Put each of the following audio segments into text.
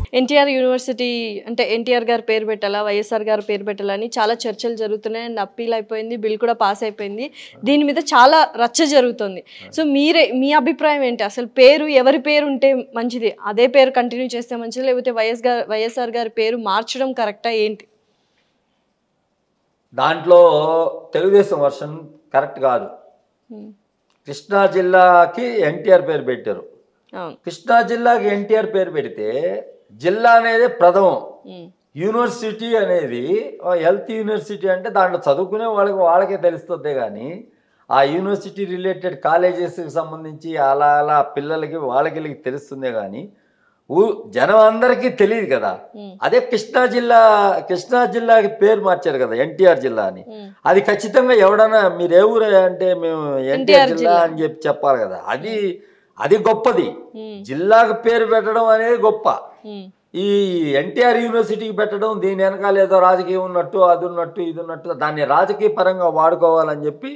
NTR university అంటే ఎన్టీఆర్ గారి పేరు పెట్టాలా వైఎస్ఆర్ గారి పేరు పెట్టాలా అని చాలా చర్చలు జరుగుతున్నాయి అండ్ అప్పీల్ అయిపోయింది బిల్ కూడా పాస్ అయిపోయింది దీని మీద చాలా రచ్చ జరుగుతుంది సో మీరే మీ అభిప్రాయం ఏంటి అసలు పేరు ఎవరి పేరు ఉంటే మంచిది అదే పేరు కంటిన్యూ చేస్తే మంచిది లేకపోతే వైఎస్ గారు వైఎస్ఆర్ గారి పేరు మార్చడం కరెక్టా ఏంటి దాంట్లో తెలుగుదేశం వర్షన్ కరెక్ట్ కాదు ఉమ్, కృష్ణా జిల్లాకి ఎన్టీఆర్ పేరు పెట్టారు అవును కృష్ణా జిల్లాకి ఎన్టీఆర్ పేరు పెడితే జిల్లా అనేది ప్రథమం ఉమ్, యూనివర్సిటీ అనేది ఆ హెల్త్ యూనివర్సిటీ అంటే దాంట్లో చదువుకునే వాళ్ళకి వాళ్ళకే తెలుస్తుంది కానీ ఆ యూనివర్సిటీ రిలేటెడ్ కాలేజెస్కి సంబంధించి అలా అలా పిల్లలకి వాళ్ళకి వీళ్ళకి తెలుస్తుందే కానీ ఊ జనం అందరికీ తెలియదు కదా ఉమ్, అదే కృష్ణా జిల్లా కృష్ణా జిల్లాకి పేరు మార్చారు కదా ఎన్టీఆర్ జిల్లా అని ఉమ్, అది ఖచ్చితంగా ఎవడన్నా మీరు ఏ ఊరు అంటే మేము NTR ఎన్టీఆర్ జిల్లా జిల్లా. అని చెప్పి చెప్పాలి కదా అది అది గొప్పది ఉమ్, జిల్లాకు పేరు పెట్టడం అనేది గొప్ప ఉమ్, ఈ ఎన్టీఆర్ యూనివర్సిటీకి పెట్టడం దీని వెనకాల ఏదో రాజకీయం ఉన్నట్టు అది ఉన్నట్టు ఇది ఉన్నట్టు దాన్ని రాజకీయ పరంగా వాడుకోవాలని చెప్పి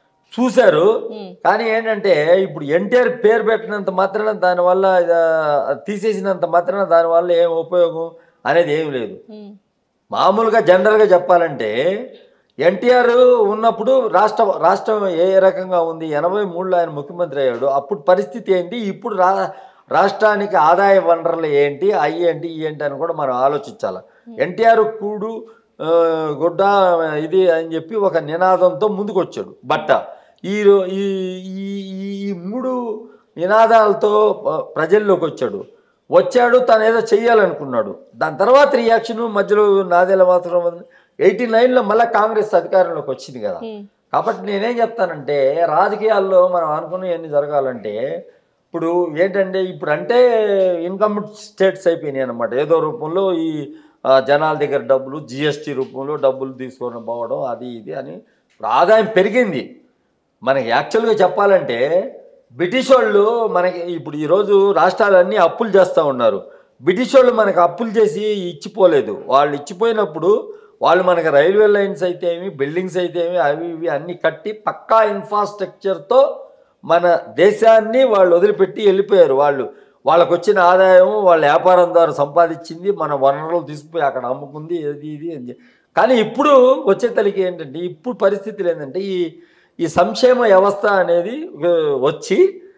చూశారు ఉమ్, కానీ ఏంటంటే ఇప్పుడు ఎన్టీఆర్ పేరు పెట్టినంత మాత్రాన దానివల్ల ఆ, తీసేసినంత మాత్రాన దానివల్ల ఏం ఉపయోగం అనేది ఏం లేదు ఉమ్, మామూలుగా జనరల్గా చెప్పాలంటే ఎన్టీఆర్ ఉన్నప్పుడు రాష్ట్ర రాష్ట్రం ఏ రకంగా ఉంది ఎనభై మూడులో ఆయన ముఖ్యమంత్రి అయ్యాడు అప్పుడు పరిస్థితి ఏంటి ఇప్పుడు రా రాష్ట్రానికి ఆదాయ వనరులు ఏంటి అవి ఏంటి ఇవి ఏంటి అని కూడా మనం ఆలోచించాలి ఎన్టీఆర్ కూడు ఆ, గుడ్డ ఇది అని చెప్పి ఒక నినాదంతో ముందుకు వచ్చాడు బట్ట ఈ రో- ఈ ఈ- ఈ- ఈ మూడు నినాదాలతో ఆ, ప్రజల్లోకి వచ్చాడు వచ్చాడు తను ఏదో చెయ్యాలనుకున్నాడు దాని తర్వాత రియాక్షన్ మధ్యలో నాదేళ్ళ మాత్రం ఎయిటీ నైన్లో మళ్ళీ కాంగ్రెస్ అధికారంలోకి వచ్చింది కదా ఉమ్, కాబట్టి నేనేం చెప్తానంటే రాజకీయాల్లో మనం అనుకున్నవన్నీ జరగాలంటే ఇప్పుడు ఏంటంటే ఇప్పుడు అంటే ఇన్కమ్ స్టేట్స్ అయిపోయినాయి అనమాట ఏదో రూపంలో ఈ ఆ, జనాల దగ్గర డబ్బులు జిఎస్టీ రూపంలో డబ్బులు తీసుకొని పోవడం అది ఇది అని ఇప్పుడు ఆదాయం పెరిగింది మనకి యాక్చువల్గా చెప్పాలంటే బ్రిటిష్ వాళ్ళు మనకి ఇప్పుడు ఈరోజు రాష్ట్రాలన్నీ అప్పులు చేస్తూ ఉన్నారు బ్రిటిష్ వాళ్ళు మనకి అప్పులు చేసి ఇచ్చిపోలేదు వాళ్ళు ఇచ్చిపోయినప్పుడు వాళ్ళు మనకి రైల్వే లైన్స్ అయితే ఏమి బిల్డింగ్స్ అయితే ఏమి అవి ఇవి అన్నీ కట్టి పక్కా ఇన్ఫ్రాస్ట్రక్చర్తో మన దేశాన్ని వాళ్ళు వదిలిపెట్టి వెళ్ళిపోయారు వాళ్ళు వాళ్ళకు వచ్చిన ఆదాయం వాళ్ళ వ్యాపారం ద్వారా సంపాదించింది మన వనరులు తీసుకుపోయి అక్కడ అమ్ముకుంది ఇది ఇది అని చెప్పి. కానీ ఇప్పుడు వచ్చే తలికి ఏంటంటే ఇప్పుడు పరిస్థితులు ఏంటంటే ఈ ఈ సంక్షేమ వ్యవస్థ అనేది ఆ, వచ్చి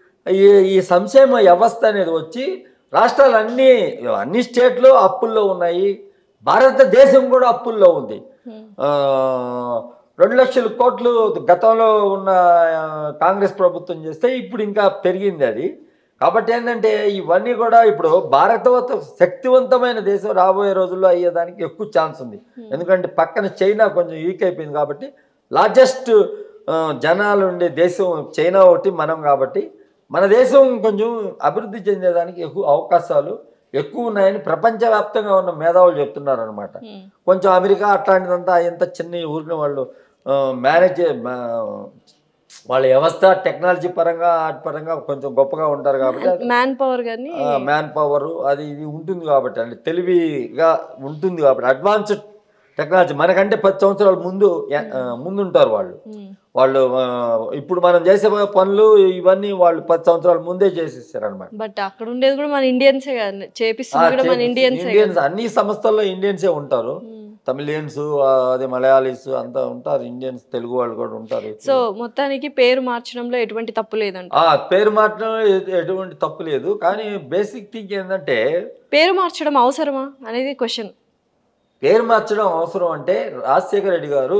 ఈ ఈ సంక్షేమ వ్యవస్థ అనేది వచ్చి రాష్ట్రాలు అన్ని అన్ని స్టేట్లు అప్పుల్లో ఉన్నాయి భారతదేశం కూడా అప్పుల్లో ఉంది ఉమ్, ఆ, రెండు లక్షల కోట్లు గతంలో ఉన్న ఆ, కాంగ్రెస్ ప్రభుత్వం చేస్తే ఇప్పుడు ఇంకా పెరిగింది అది కాబట్టి ఏంటంటే ఇవన్నీ కూడా ఇప్పుడు భారతవత శక్తివంతమైన దేశం రాబోయే రోజుల్లో అయ్యేదానికి ఎక్కువ ఛాన్స్ ఉంది ఎందుకంటే పక్కన చైనా కొంచెం వీక్ అయిపోయింది కాబట్టి లార్జెస్ట్ జనాలు ఉండే దేశం చైనా ఒకటి మనం కాబట్టి మన దేశం కొంచెం అభివృద్ధి చెందేదానికి ఎక్కువ అవకాశాలు ఎక్కువ ఉన్నాయని ప్రపంచవ్యాప్తంగా ఉన్న మేధావులు చెప్తున్నారు అనమాట ఉమ్, కొంచెం అమెరికా అట్లాంటిదంతా ఎంత చిన్న ఊరిని వాళ్ళు మేనేజ్ వాళ్ళ వ్యవస్థ టెక్నాలజీ పరంగా వాటి పరంగా కొంచెం గొప్పగా ఉంటారు కాబట్టి మ్యాన్ పవర్ కానీ మ్యాన్ పవర్ అది ఇది ఉంటుంది కాబట్టి అంటే తెలివిగా ఉంటుంది కాబట్టి అడ్వాన్స్డ్ టెక్నాలజీ మనకంటే పది సంవత్సరాల ముందు ఎ- ఆ, ముందుంటారు వాళ్ళు ఉమ్, వాళ్ళు ఆ, ఇప్పుడు మనం చేసే పనులు ఇవన్నీ వాళ్ళు పది సంవత్సరాల ముందే చేసేసారు అనమాట బట్ అక్కడ ఉండేది కూడా మన ఇండియన్సే కదా చేపిస్తుంది కూడా మన ఇండియన్సే ఇండియన్స్ అన్ని సంస్థల్లో ఇండియన్సే ఉంటారు ఉమ్. తమిళియన్స్ అదే మలయాళీస్ అంతా ఉంటారు ఇండియన్స్ తెలుగు వాళ్ళు కూడా ఉంటారు సో మొత్తానికి పేరు మార్చడంలో ఎటువంటి తప్పు లేదంట ఆ పేరు మాత్రం ఎటువంటి తప్పు లేదు కానీ బేసిక్ థింగ్ ఏంటంటే పేరు మార్చడం అవసరమా అనేది క్వశ్చన్ పేరు మార్చడం అవసరం అంటే రాజశేఖర రెడ్డి గారు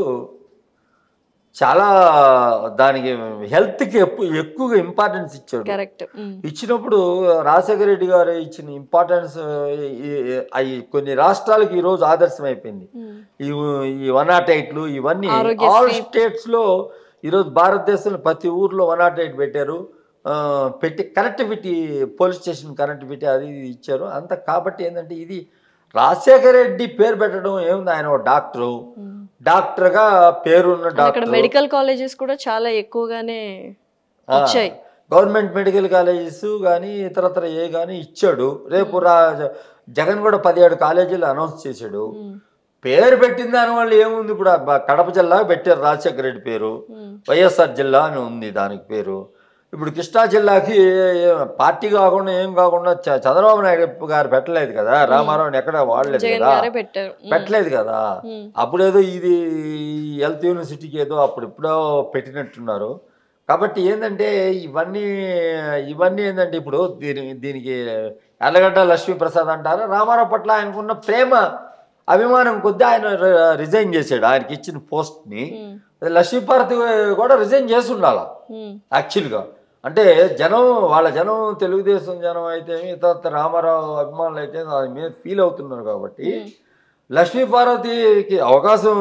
చాలా దానికి హెల్త్కి ఎక్కువ ఎక్కువగా ఇంపార్టెన్స్ ఇచ్చాడు కరెక్ట్ ఇచ్చినప్పుడు రాజశేఖర రెడ్డి గారు ఇచ్చిన ఇంపార్టెన్స్ అవి కొన్ని రాష్ట్రాలకు ఈరోజు ఆదర్శం అయిపోయింది ఈ ఈ వన్ నాట్ ఎయిట్లు ఇవన్నీ ఆరోగ్యశ్రీ. ఆల్ స్టేట్స్లో ఈరోజు భారతదేశంలో ప్రతి ఊర్లో వన్ నాట్ ఎయిట్ పెట్టారు ఆ, పెట్టి కనెక్టివిటీ పోలీస్ స్టేషన్ కనెక్టివిటీ అది ఇది ఇచ్చారు అంత కాబట్టి ఏంటంటే ఇది రాజశేఖర రెడ్డి పేరు పెట్టడం ఏముంది ఆయన ఒక డాక్టరు డాక్టర్గా పేరున్న అక్కడ డాక్టర్ మెడికల్ కాలేజెస్ కూడా చాలా ఎక్కువగానే వచ్చాయి గవర్నమెంట్ మెడికల్ కాలేజెస్ కానీ ఇతరత్ర ఏ కానీ ఇచ్చాడు రేపు రా జగన్ కూడా పదిహేడు కాలేజీలు అనౌన్స్ చేశాడు ఉమ్, పేరు పెట్టిన దానివల్ల ఏముంది ఇప్పుడు ఆ బ- కడప జిల్లా పెట్టారు రాజశేఖర రెడ్డి పేరు ఉమ్, వైఎస్ఆర్ జిల్లా అని ఉంది దానికి పేరు ఇప్పుడు కృష్ణా జిల్లాకి పార్టీ కాకుండా ఏం కాకుండా చ- చంద్రబాబు నాయుడు గారు పెట్టలేదు కదా రామారావుని ఎక్కడ వాడలేదు జగన్ కదా గారే పెట్టారు ఉమ్, పెట్టలేదు కదా ఉమ్, అప్పుడేదో ఇది హెల్త్ యూనివర్సిటీకి ఏదో అప్పుడు ఎప్పుడో పెట్టినట్టున్నారు కాబట్టి ఏంటంటే ఇవన్నీ ఇవన్నీ ఏంటంటే ఇప్పుడు దీని దీనికి ఎర్లగడ్డ లక్ష్మీప్రసాద్ అంటారు రామారావు పట్ల ఆయనకున్న ప్రేమ అభిమానం కొద్దీ ఆయన రి- రిజైన్ చేశాడు ఆయనకి ఇచ్చిన పోస్ట్ని ఉమ్, లక్ష్మీపార్వతి కూడా రిజైన్ చేసి ఉండాల ఉమ్, యాక్చువల్గా అంటే జనం వాళ్ళ జనం తెలుగుదేశం జనం అయితే ఇతర రామారావు అభిమానులు అయితే దాని మీద ఫీల్ అవుతున్నారు కాబట్టి లక్ష్మీ పార్వతికి అవకాశం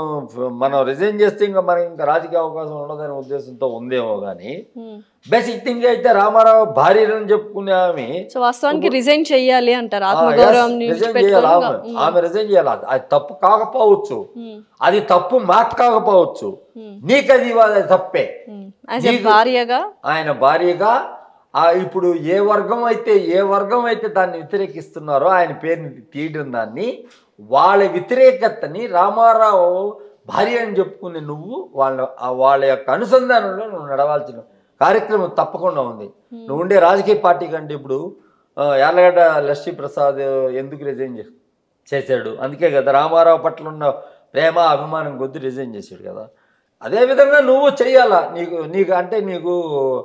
మనం రిజైన్ చేస్తే ఇంకా మనకి ఇంకా రాజకీయ అవకాశం ఉండదనే ఉద్దేశంతో ఉందేమో కానీ ఉమ్. బేసిక్ థింగ్ అయితే రామారావు భార్యని చెప్పుకునే ఆమె సో వాస్తవానికి రిజైన్ చెయ్యాలి అంటారు ఆ, yes, ఆత్మగౌరవం రిజైన్ చేయాలి ఆమె నిలిచిపెట్టుకొని ఆమె రిజైన్ చేయాలి అది- అది తప్పు కాకపోవచ్చు ఉమ్, అది తప్పు మాకు కాకపోవచ్చు ఉమ్, నీకు అది ఇవాళ తప్పే ఉమ్. యాజ్ ఎ భార్యగా ఆయన భార్యగా ఆ ఇప్పుడు ఏ వర్గం అయితే ఏ వర్గం అయితే దాన్ని వ్యతిరేకిస్తున్నారో ఆయన పేరుని తీయడం దాన్ని వాళ్ళ వ్యతిరేకతని రామారావు భార్య అని చెప్పుకునే నువ్వు వాళ్ళ ఆ వాళ్ళ యొక్క అనుసంధానంలో నువ్వు నడవాల్సిన కార్యక్రమం తప్పకుండా ఉంది నువ్వు ఉండే రాజకీయ పార్టీ కంటే ఇప్పుడు ఆ, యార్లగడ్డ లక్ష్మీ ప్రసాద్ ఎందుకు రిజైన్ చే- చేశాడు అందుకే కదా రామారావు పట్ల ఉన్న ప్రేమ అభిమానం కొద్ది రిజైన్ చేశాడు కదా అదేవిధంగా నువ్వు చెయ్యాలా నీకు నీకు అంటే నీకు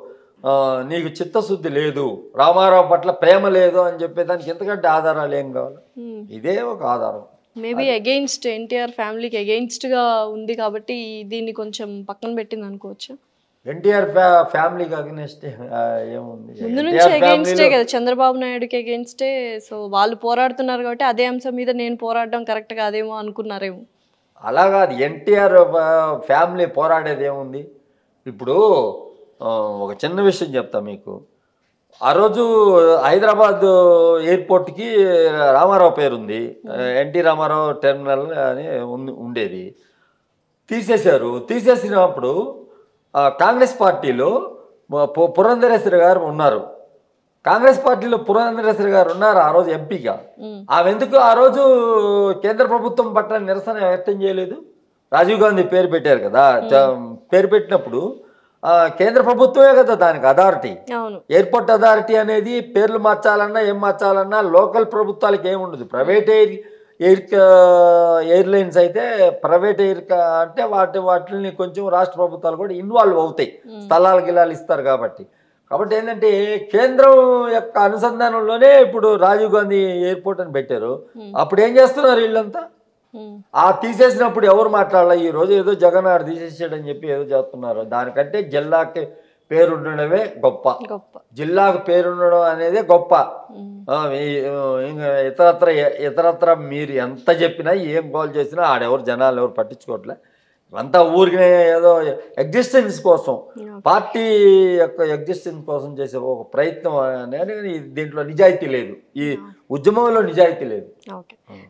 ఆ, నీకు చిత్తశుద్ధి లేదు రామారావు పట్ల ప్రేమ లేదు అని చెప్పేదానికి ఎంతకంటే ఆధారాలు ఏం కావాలి ఉమ్. ఇదే ఒక ఆధారం మేబీ అగెయిన్స్ట్ ఎన్టీఆర్ ఫ్యామిలీకి అగెయిన్స్ట్ గా ఉంది కాబట్టి దీన్ని కొంచెం పక్కన పెట్టింది అనుకోవచ్చు ఎన్టీఆర్ ఫ్యా ఫ్యామిలీకి అగ్నెస్ట్ ఏముంది ముందు నుంచి ఎన్టీఆర్ అగెయిన్స్టే ఫ్యామిలీలో కదా చంద్రబాబు నాయుడుకి అగెయిన్స్టే సో వాళ్ళు పోరాడుతున్నారు కాబట్టి అదే అంశం మీద నేను పోరాడడం కరెక్ట్ కాదేమో అనుకున్నారేమో అలా కాదు ఎన్టీఆర్ ఫ్యామిలీ పోరాడేది ఏముంది ఇప్పుడు ఆ, ఒక చిన్న విషయం చెప్తా మీకు ఆ రోజు హైదరాబాద్ ఎయిర్పోర్ట్కి రామారావు పేరుంది ఎన్టీ రామారావు టెర్మినల్ అని ఉంది- ఉండేది తీసేశారు తీసేసినప్పుడు ఆ, కాంగ్రెస్ పార్టీలో పు- పురంధరేశ్వరి గారు ఉన్నారు కాంగ్రెస్ పార్టీలో పురంధరేశ్వరి గారు ఉన్నారు ఆ రోజు ఎంపీగా ఉమ్, ఆమె ఎందుకు ఆ రోజు కేంద్ర ప్రభుత్వం పట్ల నిరసన వ్యక్తం చేయలేదు రాజీవ్ గాంధీ పేరు పెట్టారు కదా చ- పేరు పెట్టినప్పుడు ఆ, కేంద్ర ప్రభుత్వమే కదా దానికి అథారిటీ అవును ఎయిర్పోర్ట్ అథారిటీ అనేది పేర్లు మార్చాలన్నా ఏం మార్చాలన్నా లోకల్ ప్రభుత్వాలకి ఏమి ఉండదు ప్రైవేట్ ఎయిర్ ఎయిర్ ఎయిర్లైన్స్ అయితే ప్రైవేట్ ఎయిర్ క- అంటే వాటి వాటిని కొంచెం రాష్ట్ర ప్రభుత్వాలు కూడా ఇన్వాల్వ్ అవుతాయి స్థలాలు గిలాలు ఇస్తారు కాబట్టి కాబట్టి ఏంటంటే కేంద్రం యొక్క అనుసంధానంలోనే ఇప్పుడు రాజీవ్ గాంధీ ఎయిర్పోర్ట్ అని పెట్టారు అప్పుడు ఏం చేస్తున్నారు వీళ్ళంతా ఉమ్, ఆ తీసేసినప్పుడు ఎవరు మాట్లాడాలి ఈ రోజు ఏదో జగన్ ఆడు తీసేసాడని చెప్పి ఏదో చేస్తున్నారు దానికంటే జిల్లాకి పేరు ఉండడమే గొప్ప గొప్ప జిల్లాకు పేరుండడం అనేది గొప్ప ఉమ్, ఆ, ఈ- ఇంకా ఇతరత్ర ఇతరత్ర మీరు ఎంత చెప్పినా ఏం గోల్ చేసినా ఆడెవరు జనాలు ఎవరు పట్టించుకోవట్లే అంతా ఊరికి ఏదో ఎగ్జిస్టెన్స్ కోసం పార్టీ యొక్క ఎగ్జిస్టెన్స్ కోసం చేసే ఒక ప్రయత్నం అనేది దీంట్లో నిజాయితీ లేదు ఈ ఉద్యమంలో నిజాయితీ లేదు ఓకే